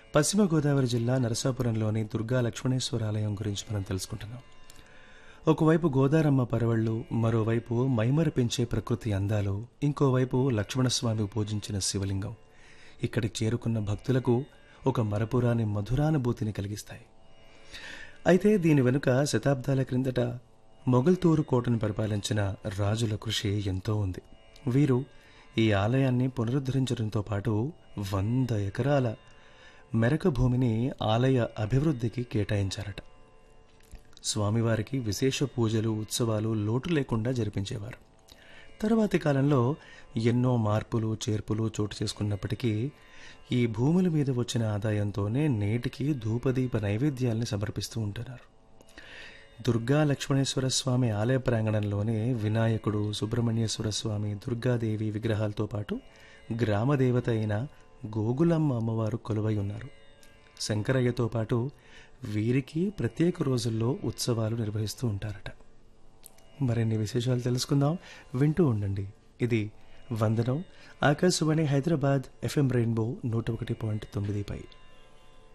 పశ్చిమ గోదావరి జిల్లా నరసాపురంలోని దుర్గా లక్ష్మణేశ్వర ఆలయం గురించి మనం తెలుసుకుంటున్నాం ఒకవైపు గోదారమ్మ పరవళ్ళు మరోవైపు మైమరపించే ప్రకృతి అందాలు ఇంకోవైపు లక్ష్మణస్వామి పూజించిన శివలింగం ఇక్కడికి చేరుకున్న భక్తులకు ఒక మరపురాని మధురానుభూతిని కలిగిస్తాయి అయితే దీని వెనుక శతాబ్దాల క్రిందట మొగల్తూరు కోటను పరిపాలించిన రాజుల కృషి ఎంతో ఉంది వీరు ఈ ఆలయాన్ని పునరుద్ధరించడంతో పాటు వంద ఎకరాల మెరక భూమిని ఆలయ అభివృద్ధికి కేటాయించారట స్వామివారికి విశేష పూజలు ఉత్సవాలు లోటు లేకుండా జరిపించేవారు తరువాతి కాలంలో ఎన్నో మార్పులు చేర్పులు చోటు చేసుకున్నప్పటికీ ఈ భూముల మీద వచ్చిన ఆదాయంతోనే నేటికి ధూపదీప నైవేద్యాల్ని సమర్పిస్తూ ఉంటున్నారు దుర్గా లక్ష్మణేశ్వర స్వామి ఆలయ ప్రాంగణంలోనే వినాయకుడు సుబ్రహ్మణ్యేశ్వర స్వామి దుర్గాదేవి విగ్రహాలతో పాటు గ్రామదేవత అయిన గోగులమ్మ అమ్మవారు కొలువై ఉన్నారు శంకరయ్యతో పాటు వీరికి ప్రత్యేక రోజుల్లో ఉత్సవాలు నిర్వహిస్తూ ఉంటారట మరిన్ని విశేషాలు తెలుసుకుందాం వింటూ ఉండండి ఇది వందనం ఆకాశవాణి హైదరాబాద్ ఎఫ్ఎం రెయిన్బో నూట ఒకటి పాయింట్ తొమ్మిది పై